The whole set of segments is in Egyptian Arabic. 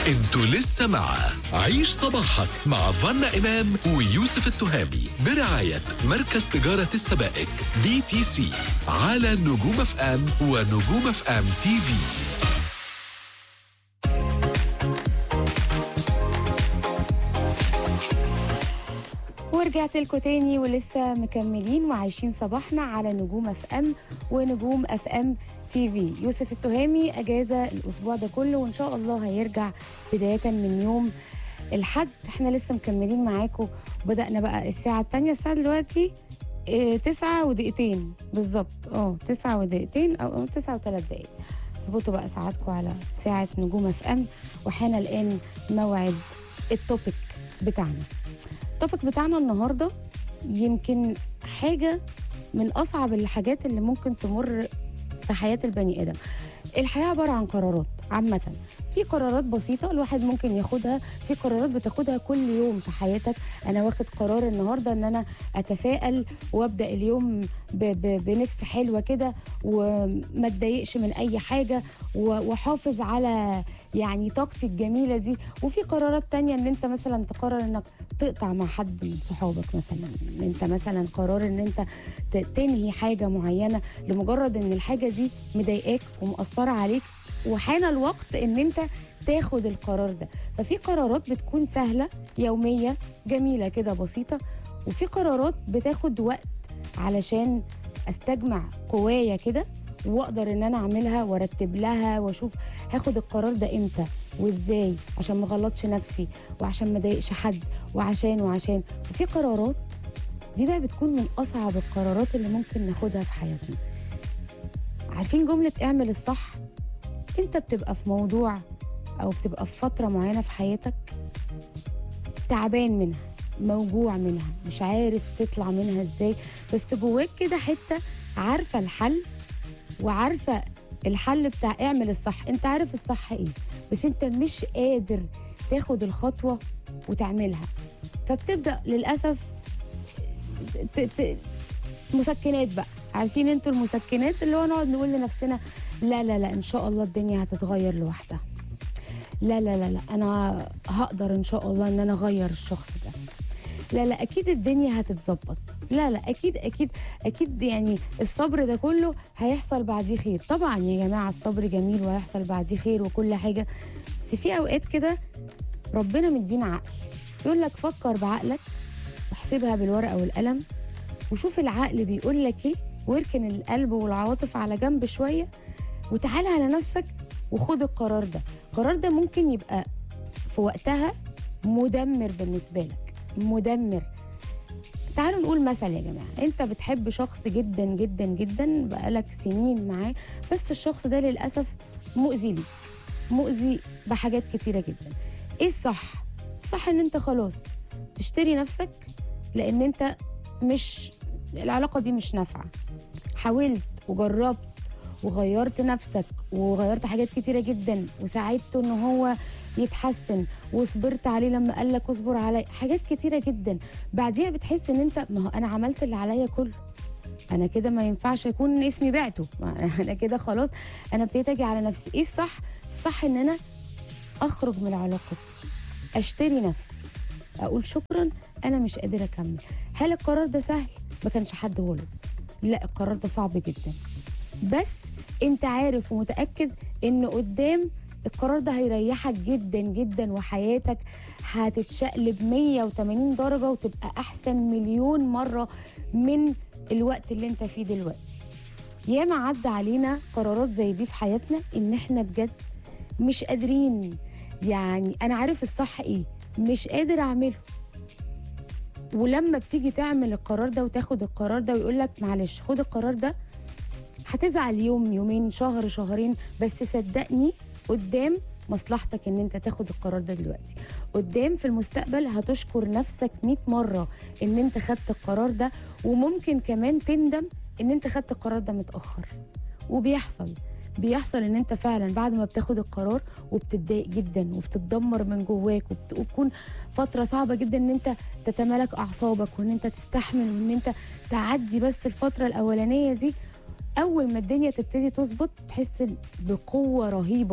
انتوا لسه مع عيش صباحك مع فنا إمام ويوسف التهامي برعاية مركز تجارة السبائك بي تي سي على نجوم اف ام ونجوم اف ام تي في ورجعت لكم تاني ولسه مكملين وعايشين صباحنا على نجوم اف ام ونجوم اف ام تي في يوسف التهامي اجازه الاسبوع ده كله وان شاء الله هيرجع بدايه من يوم الحد احنا لسه مكملين معاكم وبدانا بقى الساعه الثانيه الساعه دلوقتي اه تسعة ودقيقتين بالظبط اه تسعة ودقيقتين او أو تسعة وثلاث دقايق اظبطوا بقى ساعاتكم على ساعة نجوم اف ام وحان الان موعد التوبيك بتاعنا التوبيك بتاعنا النهارده يمكن حاجه من اصعب الحاجات اللي ممكن تمر في حياه البني ادم الحياه عباره عن قرارات عامه في قرارات بسيطه الواحد ممكن ياخدها في قرارات بتاخدها كل يوم في حياتك انا واخد قرار النهارده ان انا اتفائل وابدا اليوم ب ب بنفس حلوه كده وما اتضايقش من اي حاجه و- واحافظ على يعني طاقتي الجميله دي وفي قرارات تانية ان انت مثلا تقرر انك تقطع مع حد من صحابك مثلا ان انت مثلا قرار ان انت ت- تنهي حاجه معينه لمجرد ان الحاجه دي مضايقاك ومأثره عليك وحان الوقت ان انت تاخد القرار ده ففي قرارات بتكون سهله يوميه جميله كده بسيطه وفي قرارات بتاخد وقت علشان استجمع قوايا كده واقدر ان انا اعملها وارتب لها واشوف هاخد القرار ده امتى وازاي عشان ما اغلطش نفسي وعشان ما اضايقش حد وعشان وعشان وفي قرارات دي بقى بتكون من اصعب القرارات اللي ممكن ناخدها في حياتنا عارفين جمله اعمل الصح انت بتبقى في موضوع او بتبقى في فتره معينه في حياتك تعبان منها موجوع منها مش عارف تطلع منها ازاي بس جواك كده حته عارفه الحل وعارفه الحل بتاع اعمل الصح انت عارف الصح ايه بس انت مش قادر تاخد الخطوه وتعملها فبتبدا للاسف ت... ت... مسكنات بقى عارفين انتوا المسكنات اللي هو نقعد نقول لنفسنا لا لا لا ان شاء الله الدنيا هتتغير لوحدها لا لا لا لا انا هقدر ان شاء الله ان انا اغير الشخص ده لا لا اكيد الدنيا هتتظبط لا لا اكيد اكيد اكيد يعني الصبر ده كله هيحصل بعديه خير طبعا يا جماعه الصبر جميل وهيحصل بعديه خير وكل حاجه بس في اوقات كده ربنا مدينا عقل يقول لك فكر بعقلك واحسبها بالورقه والقلم وشوف العقل بيقول لك ايه واركن القلب والعواطف على جنب شويه وتعالى على نفسك وخد القرار ده القرار ده ممكن يبقى في وقتها مدمر بالنسبه لك مدمر تعالوا نقول مثل يا جماعه انت بتحب شخص جدا جدا جدا بقالك سنين معاه بس الشخص ده للاسف مؤذي ليك مؤذي بحاجات كتيره جدا ايه الصح الصح ان انت خلاص تشتري نفسك لان انت مش العلاقه دي مش نافعه حاولت وجربت وغيرت نفسك وغيرت حاجات كتيره جدا وساعدته ان هو يتحسن وصبرت عليه لما قال لك اصبر علي حاجات كتيره جدا بعديها بتحس ان انت ما هو انا عملت اللي عليا كله انا كده ما ينفعش يكون اسمي بعته ما انا كده خلاص انا ابتديت اجي على نفسي ايه الصح الصح ان انا اخرج من العلاقه دي اشتري نفسي اقول شكرا انا مش قادره اكمل هل القرار ده سهل ما كانش حد غلط لا القرار ده صعب جدا بس انت عارف ومتاكد ان قدام القرار ده هيريحك جدا جدا وحياتك هتتشقلب 180 درجه وتبقى احسن مليون مره من الوقت اللي انت فيه دلوقتي ياما عدى علينا قرارات زي دي في حياتنا ان احنا بجد مش قادرين يعني انا عارف الصح ايه مش قادر اعمله ولما بتيجي تعمل القرار ده وتاخد القرار ده ويقول لك معلش خد القرار ده هتزعل يوم يومين شهر شهرين بس صدقني قدام مصلحتك ان انت تاخد القرار ده دلوقتي قدام في المستقبل هتشكر نفسك 100 مره ان انت خدت القرار ده وممكن كمان تندم ان انت خدت القرار ده متاخر وبيحصل بيحصل ان انت فعلا بعد ما بتاخد القرار وبتتضايق جدا وبتتدمر من جواك وبت- وبتكون فتره صعبه جدا ان انت تتمالك اعصابك وان انت تستحمل وان انت تعدي بس الفتره الاولانيه دي اول ما الدنيا تبتدي تظبط تحس بقوه رهيبه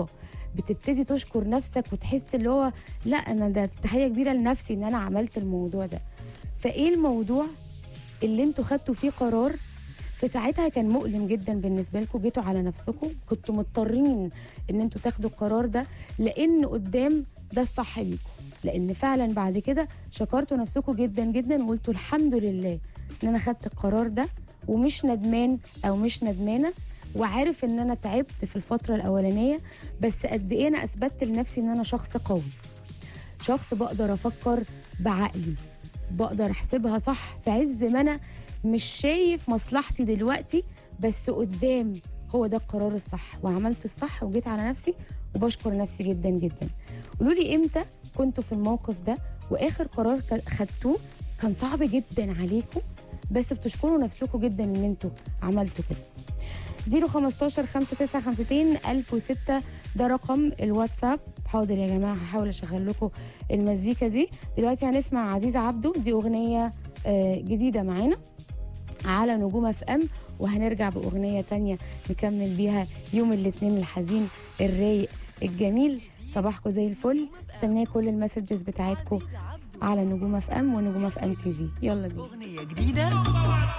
بتبتدي تشكر نفسك وتحس اللي هو لا انا ده تحيه كبيره لنفسي ان انا عملت الموضوع ده فايه الموضوع اللي انتوا خدتوا فيه قرار في ساعتها كان مؤلم جدا بالنسبه لكم جيتوا على نفسكم كنتوا مضطرين ان انتوا تاخدوا القرار ده لان قدام ده الصح ليكم لان فعلا بعد كده شكرتوا نفسكم جدا جدا وقلتوا الحمد لله ان انا خدت القرار ده ومش ندمان او مش ندمانه وعارف ان انا تعبت في الفتره الاولانيه بس قد ايه انا اثبتت لنفسي ان انا شخص قوي شخص بقدر افكر بعقلي بقدر احسبها صح في عز ما انا مش شايف مصلحتي دلوقتي بس قدام هو ده القرار الصح وعملت الصح وجيت على نفسي وبشكر نفسي جدا جدا قولوا لي امتى كنتوا في الموقف ده واخر قرار ك- خدتوه كان صعب جدا عليكم بس بتشكروا نفسكم جدا ان انتوا عملتوا كده 015 5952 1006 ده رقم الواتساب حاضر يا جماعه هحاول اشغل لكم المزيكا دي دلوقتي هنسمع عزيزه عبده دي اغنيه آه، جديده معانا على نجوم اف ام وهنرجع باغنيه تانية نكمل بيها يوم الاثنين الحزين الرايق الجميل صباحكم زي الفل استناه كل المسجز بتاعتكم على نجوم اف ام ونجوم اف ام تي في يلا بينا أغنية جديدة